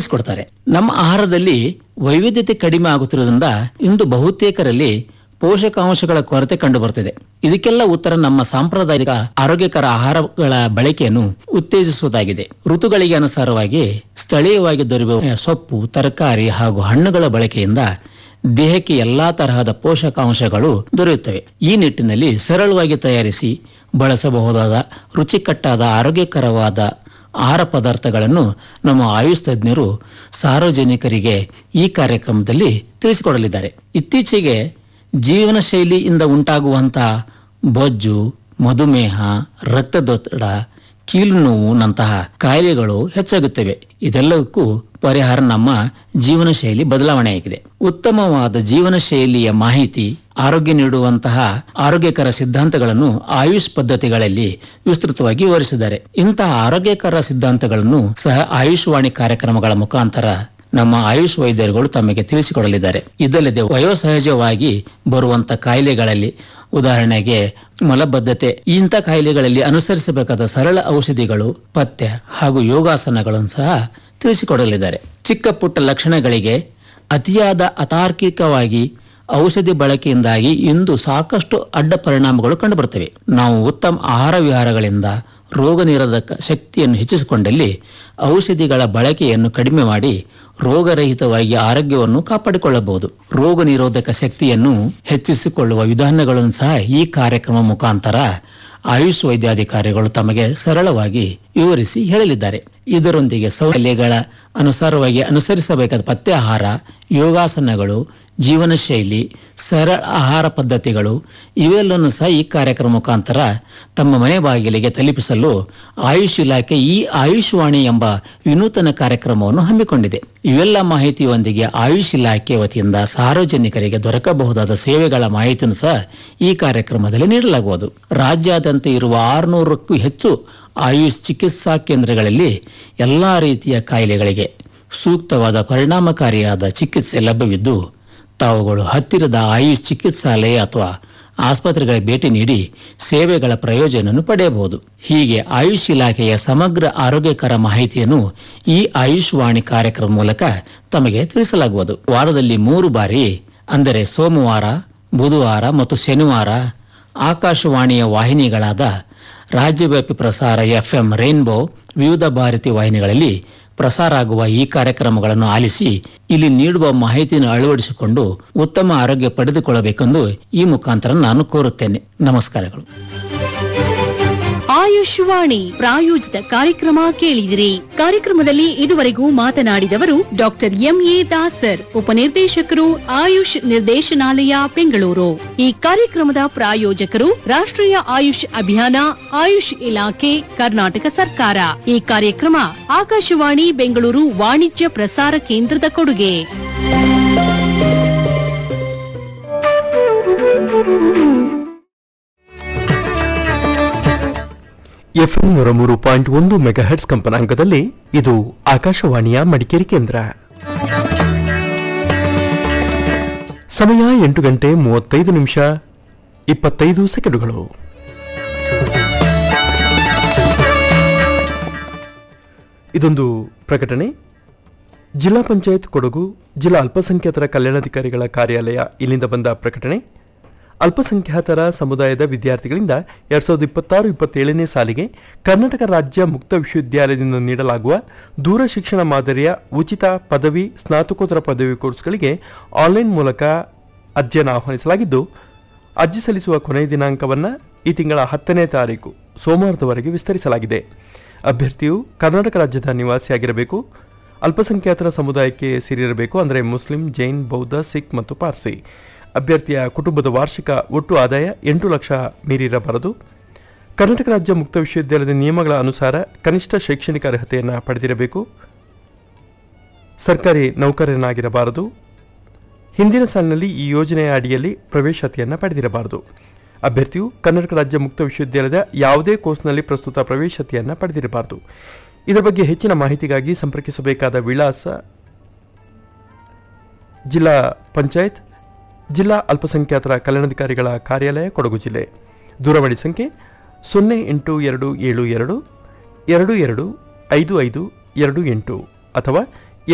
ತಿಳಿಸಿಕೊಡ್ತಾರೆ ನಮ್ಮ ಆಹಾರದಲ್ಲಿ ವೈವಿಧ್ಯತೆ ಕಡಿಮೆ ಆಗುತ್ತಿರುವುದರಿಂದ ಇಂದು ಬಹುತೇಕರಲ್ಲಿ ಪೋಷಕಾಂಶಗಳ ಕೊರತೆ ಕಂಡು ಬರುತ್ತಿದೆ ಇದಕ್ಕೆಲ್ಲ ಉತ್ತರ ನಮ್ಮ ಸಾಂಪ್ರದಾಯಿಕ ಆರೋಗ್ಯಕರ ಆಹಾರಗಳ ಬಳಕೆಯನ್ನು ಉತ್ತೇಜಿಸುವುದಾಗಿದೆ ಋತುಗಳಿಗೆ ಅನುಸಾರವಾಗಿ ಸ್ಥಳೀಯವಾಗಿ ದೊರೆಯುವ ಸೊಪ್ಪು ತರಕಾರಿ ಹಾಗೂ ಹಣ್ಣುಗಳ ಬಳಕೆಯಿಂದ ದೇಹಕ್ಕೆ ಎಲ್ಲಾ ತರಹದ ಪೋಷಕಾಂಶಗಳು ದೊರೆಯುತ್ತವೆ ಈ ನಿಟ್ಟಿನಲ್ಲಿ ಸರಳವಾಗಿ ತಯಾರಿಸಿ ಬಳಸಬಹುದಾದ ರುಚಿಕಟ್ಟಾದ ಆರೋಗ್ಯಕರವಾದ ಆಹಾರ ಪದಾರ್ಥಗಳನ್ನು ನಮ್ಮ ಆಯುಷ್ ತಜ್ಞರು ಸಾರ್ವಜನಿಕರಿಗೆ ಈ ಕಾರ್ಯಕ್ರಮದಲ್ಲಿ ತಿಳಿಸಿಕೊಡಲಿದ್ದಾರೆ ಇತ್ತೀಚೆಗೆ ಜೀವನ ಶೈಲಿಯಿಂದ ಉಂಟಾಗುವಂತಹ ಬೊಜ್ಜು ಮಧುಮೇಹ ರಕ್ತದೊತ್ತಡ ಕೀಲು ನೋವು ನಂತಹ ಕಾಯಿಲೆಗಳು ಹೆಚ್ಚಾಗುತ್ತವೆ ಇದೆಲ್ಲಕ್ಕೂ ಪರಿಹಾರ ನಮ್ಮ ಜೀವನ ಶೈಲಿ ಬದಲಾವಣೆಯಾಗಿದೆ ಉತ್ತಮವಾದ ಜೀವನ ಶೈಲಿಯ ಮಾಹಿತಿ ಆರೋಗ್ಯ ನೀಡುವಂತಹ ಆರೋಗ್ಯಕರ ಸಿದ್ಧಾಂತಗಳನ್ನು ಆಯುಷ್ ಪದ್ಧತಿಗಳಲ್ಲಿ ವಿಸ್ತೃತವಾಗಿ ವಿವರಿಸಿದ್ದಾರೆ ಇಂತಹ ಆರೋಗ್ಯಕರ ಸಿದ್ಧಾಂತಗಳನ್ನು ಸಹ ಆಯುಷ್ವಾಣಿ ಕಾರ್ಯಕ್ರಮಗಳ ಮುಖಾಂತರ ನಮ್ಮ ಆಯುಷ್ ವೈದ್ಯರುಗಳು ತಮಗೆ ತಿಳಿಸಿಕೊಡಲಿದ್ದಾರೆ ಇದಲ್ಲದೆ ವಯೋಸಹಜವಾಗಿ ಬರುವಂತ ಕಾಯಿಲೆಗಳಲ್ಲಿ ಉದಾಹರಣೆಗೆ ಮಲಬದ್ಧತೆ ಇಂಥ ಕಾಯಿಲೆಗಳಲ್ಲಿ ಅನುಸರಿಸಬೇಕಾದ ಸರಳ ಔಷಧಿಗಳು ಪಥ್ಯ ಹಾಗೂ ಯೋಗಾಸನಗಳನ್ನು ಸಹ ತಿಳಿಸಿಕೊಡಲಿದ್ದಾರೆ ಚಿಕ್ಕ ಪುಟ್ಟ ಲಕ್ಷಣಗಳಿಗೆ ಅತಿಯಾದ ಅತಾರ್ಕಿಕವಾಗಿ ಔಷಧಿ ಬಳಕೆಯಿಂದಾಗಿ ಇಂದು ಸಾಕಷ್ಟು ಅಡ್ಡ ಪರಿಣಾಮಗಳು ಕಂಡುಬರುತ್ತವೆ ನಾವು ಉತ್ತಮ ಆಹಾರ ವಿಹಾರಗಳಿಂದ ರೋಗ ನಿರೋಧಕ ಶಕ್ತಿಯನ್ನು ಹೆಚ್ಚಿಸಿಕೊಂಡಲ್ಲಿ ಔಷಧಿಗಳ ಬಳಕೆಯನ್ನು ಕಡಿಮೆ ಮಾಡಿ ರೋಗರಹಿತವಾಗಿ ಆರೋಗ್ಯವನ್ನು ಕಾಪಾಡಿಕೊಳ್ಳಬಹುದು ರೋಗ ನಿರೋಧಕ ಶಕ್ತಿಯನ್ನು ಹೆಚ್ಚಿಸಿಕೊಳ್ಳುವ ವಿಧಾನಗಳನ್ನು ಸಹ ಈ ಕಾರ್ಯಕ್ರಮ ಮುಖಾಂತರ ಆಯುಷ್ ವೈದ್ಯಾಧಿಕಾರಿಗಳು ತಮಗೆ ಸರಳವಾಗಿ ವಿವರಿಸಿ ಹೇಳಲಿದ್ದಾರೆ ಇದರೊಂದಿಗೆ ಸೌಲಭ್ಯಗಳ ಅನುಸಾರವಾಗಿ ಅನುಸರಿಸಬೇಕಾದ ಪಥ್ಯ ಆಹಾರ ಯೋಗಾಸನಗಳು ಜೀವನ ಶೈಲಿ ಸರಳ ಆಹಾರ ಪದ್ಧತಿಗಳು ಇವೆಲ್ಲವನ್ನು ಸಹ ಈ ಕಾರ್ಯಕ್ರಮ ಮುಖಾಂತರ ತಮ್ಮ ಮನೆ ಬಾಗಿಲಿಗೆ ತಲುಪಿಸಲು ಆಯುಷ್ ಇಲಾಖೆ ಈ ಆಯುಷ್ ವಾಣಿ ಎಂಬ ವಿನೂತನ ಕಾರ್ಯಕ್ರಮವನ್ನು ಹಮ್ಮಿಕೊಂಡಿದೆ ಇವೆಲ್ಲ ಮಾಹಿತಿಯೊಂದಿಗೆ ಆಯುಷ್ ಇಲಾಖೆ ವತಿಯಿಂದ ಸಾರ್ವಜನಿಕರಿಗೆ ದೊರಕಬಹುದಾದ ಸೇವೆಗಳ ಮಾಹಿತಿಯನ್ನು ಸಹ ಈ ಕಾರ್ಯಕ್ರಮದಲ್ಲಿ ನೀಡಲಾಗುವುದು ರಾಜ್ಯಾದ್ಯಂತ ಇರುವ ಆರುನೂರಕ್ಕೂ ಹೆಚ್ಚು ಆಯುಷ್ ಚಿಕಿತ್ಸಾ ಕೇಂದ್ರಗಳಲ್ಲಿ ಎಲ್ಲಾ ರೀತಿಯ ಕಾಯಿಲೆಗಳಿಗೆ ಸೂಕ್ತವಾದ ಪರಿಣಾಮಕಾರಿಯಾದ ಚಿಕಿತ್ಸೆ ಲಭ್ಯವಿದ್ದು ತಾವುಗಳು ಹತ್ತಿರದ ಆಯುಷ್ ಚಿಕಿತ್ಸಾಲಯ ಅಥವಾ ಆಸ್ಪತ್ರೆಗಳಿಗೆ ಭೇಟಿ ನೀಡಿ ಸೇವೆಗಳ ಪ್ರಯೋಜನವನ್ನು ಪಡೆಯಬಹುದು ಹೀಗೆ ಆಯುಷ್ ಇಲಾಖೆಯ ಸಮಗ್ರ ಆರೋಗ್ಯಕರ ಮಾಹಿತಿಯನ್ನು ಈ ಆಯುಷ್ ವಾಣಿ ಕಾರ್ಯಕ್ರಮ ಮೂಲಕ ತಮಗೆ ತಿಳಿಸಲಾಗುವುದು ವಾರದಲ್ಲಿ ಮೂರು ಬಾರಿ ಅಂದರೆ ಸೋಮವಾರ ಬುಧವಾರ ಮತ್ತು ಶನಿವಾರ ಆಕಾಶವಾಣಿಯ ವಾಹಿನಿಗಳಾದ ರಾಜ್ಯವ್ಯಾಪಿ ಪ್ರಸಾರ ಎಫ್ಎಂ ರೈನ್ಬೋ ವಿವಿಧ ಭಾರತಿ ವಾಹಿನಿಗಳಲ್ಲಿ ಪ್ರಸಾರ ಆಗುವ ಈ ಕಾರ್ಯಕ್ರಮಗಳನ್ನು ಆಲಿಸಿ ಇಲ್ಲಿ ನೀಡುವ ಮಾಹಿತಿಯನ್ನು ಅಳವಡಿಸಿಕೊಂಡು ಉತ್ತಮ ಆರೋಗ್ಯ ಪಡೆದುಕೊಳ್ಳಬೇಕೆಂದು ಈ ಮುಖಾಂತರ ನಾನು ಕೋರುತ್ತೇನೆ ನಮಸ್ಕಾರಗಳು ಆಯುಷ್ವಾಣಿ ಪ್ರಾಯೋಜಿತ ಕಾರ್ಯಕ್ರಮ ಕೇಳಿದಿರಿ ಕಾರ್ಯಕ್ರಮದಲ್ಲಿ ಇದುವರೆಗೂ ಮಾತನಾಡಿದವರು ಡಾಕ್ಟರ್ ಎಂಎ ದಾಸರ್ ಉಪನಿರ್ದೇಶಕರು ಆಯುಷ್ ನಿರ್ದೇಶನಾಲಯ ಬೆಂಗಳೂರು ಈ ಕಾರ್ಯಕ್ರಮದ ಪ್ರಾಯೋಜಕರು ರಾಷ್ಟ್ರೀಯ ಆಯುಷ್ ಅಭಿಯಾನ ಆಯುಷ್ ಇಲಾಖೆ ಕರ್ನಾಟಕ ಸರ್ಕಾರ ಈ ಕಾರ್ಯಕ್ರಮ ಆಕಾಶವಾಣಿ ಬೆಂಗಳೂರು ವಾಣಿಜ್ಯ ಪ್ರಸಾರ ಕೇಂದ್ರದ ಕೊಡುಗೆ ಎಫ್ಎಂ ನೂರ ಮೂರು ಪಾಯಿಂಟ್ ಒಂದು ಮೆಗಾಹೆಟ್ಸ್ ಕಂಪನಾಂಕದಲ್ಲಿ ಇದು ಆಕಾಶವಾಣಿಯ ಮಡಿಕೇರಿ ಕೇಂದ್ರ ಸಮಯ ಎಂಟು ಗಂಟೆ ಮೂವತ್ತೈದು ನಿಮಿಷ ಇಪ್ಪತ್ತೈದು ಸೆಕೆಂಡುಗಳು ಇದೊಂದು ಪ್ರಕಟಣೆ ಜಿಲ್ಲಾ ಪಂಚಾಯತ್ ಕೊಡಗು ಜಿಲ್ಲಾ ಅಲ್ಪಸಂಖ್ಯಾತರ ಕಲ್ಯಾಣಾಧಿಕಾರಿಗಳ ಕಾರ್ಯಾಲಯ ಇಲ್ಲಿಂದ ಬಂದ ಪ್ರಕಟಣೆ ಅಲ್ಪಸಂಖ್ಯಾತರ ಸಮುದಾಯದ ವಿದ್ಯಾರ್ಥಿಗಳಿಂದ ಎರಡ್ ಸಾವಿರದ ಇಪ್ಪತ್ತಾರು ಇಪ್ಪತ್ತೇಳನೇ ಸಾಲಿಗೆ ಕರ್ನಾಟಕ ರಾಜ್ಯ ಮುಕ್ತ ವಿಶ್ವವಿದ್ಯಾಲಯದಿಂದ ನೀಡಲಾಗುವ ದೂರ ಶಿಕ್ಷಣ ಮಾದರಿಯ ಉಚಿತ ಪದವಿ ಸ್ನಾತಕೋತ್ತರ ಪದವಿ ಕೋರ್ಸ್ಗಳಿಗೆ ಆನ್ಲೈನ್ ಮೂಲಕ ಅರ್ಜಿಯನ್ನು ಆಹ್ವಾನಿಸಲಾಗಿದ್ದು ಅರ್ಜಿ ಸಲ್ಲಿಸುವ ಕೊನೆಯ ದಿನಾಂಕವನ್ನು ಈ ತಿಂಗಳ ಹತ್ತನೇ ತಾರೀಕು ಸೋಮವಾರದವರೆಗೆ ವಿಸ್ತರಿಸಲಾಗಿದೆ ಅಭ್ಯರ್ಥಿಯು ಕರ್ನಾಟಕ ರಾಜ್ಯದ ನಿವಾಸಿಯಾಗಿರಬೇಕು ಅಲ್ಪಸಂಖ್ಯಾತರ ಸಮುದಾಯಕ್ಕೆ ಸೇರಿರಬೇಕು ಅಂದರೆ ಮುಸ್ಲಿಂ ಜೈನ್ ಬೌದ್ಧ ಸಿಖ್ ಮತ್ತು ಪಾರ್ಸಿ ಅಭ್ಯರ್ಥಿಯ ಕುಟುಂಬದ ವಾರ್ಷಿಕ ಒಟ್ಟು ಆದಾಯ ಎಂಟು ಲಕ್ಷ ಮೀರಿರಬಾರದು ಕರ್ನಾಟಕ ರಾಜ್ಯ ಮುಕ್ತ ವಿಶ್ವವಿದ್ಯಾಲಯದ ನಿಯಮಗಳ ಅನುಸಾರ ಕನಿಷ್ಠ ಶೈಕ್ಷಣಿಕ ಅರ್ಹತೆಯನ್ನು ಪಡೆದಿರಬೇಕು ಸರ್ಕಾರಿ ನೌಕರನಾಗಿರಬಾರದು ಹಿಂದಿನ ಸಾಲಿನಲ್ಲಿ ಈ ಯೋಜನೆಯ ಅಡಿಯಲ್ಲಿ ಪ್ರವೇಶಾತಿಯನ್ನು ಪಡೆದಿರಬಾರದು ಅಭ್ಯರ್ಥಿಯು ಕರ್ನಾಟಕ ರಾಜ್ಯ ಮುಕ್ತ ವಿಶ್ವವಿದ್ಯಾಲಯದ ಯಾವುದೇ ಕೋರ್ಸ್ನಲ್ಲಿ ಪ್ರಸ್ತುತ ಪ್ರವೇಶಾತಿಯನ್ನು ಪಡೆದಿರಬಾರದು ಇದರ ಬಗ್ಗೆ ಹೆಚ್ಚಿನ ಮಾಹಿತಿಗಾಗಿ ಸಂಪರ್ಕಿಸಬೇಕಾದ ವಿಳಾಸ ಜಿಲ್ಲಾ ಪಂಚಾಯತ್ ಜಿಲ್ಲಾ ಅಲ್ಪಸಂಖ್ಯಾತರ ಕಲ್ಯಾಣಾಧಿಕಾರಿಗಳ ಕಾರ್ಯಾಲಯ ಕೊಡಗು ಜಿಲ್ಲೆ ದೂರವಾಣಿ ಸಂಖ್ಯೆ ಸೊನ್ನೆ ಎಂಟು ಎರಡು ಏಳು ಎರಡು ಎರಡು ಎರಡು ಐದು ಐದು ಎರಡು ಎಂಟು ಅಥವಾ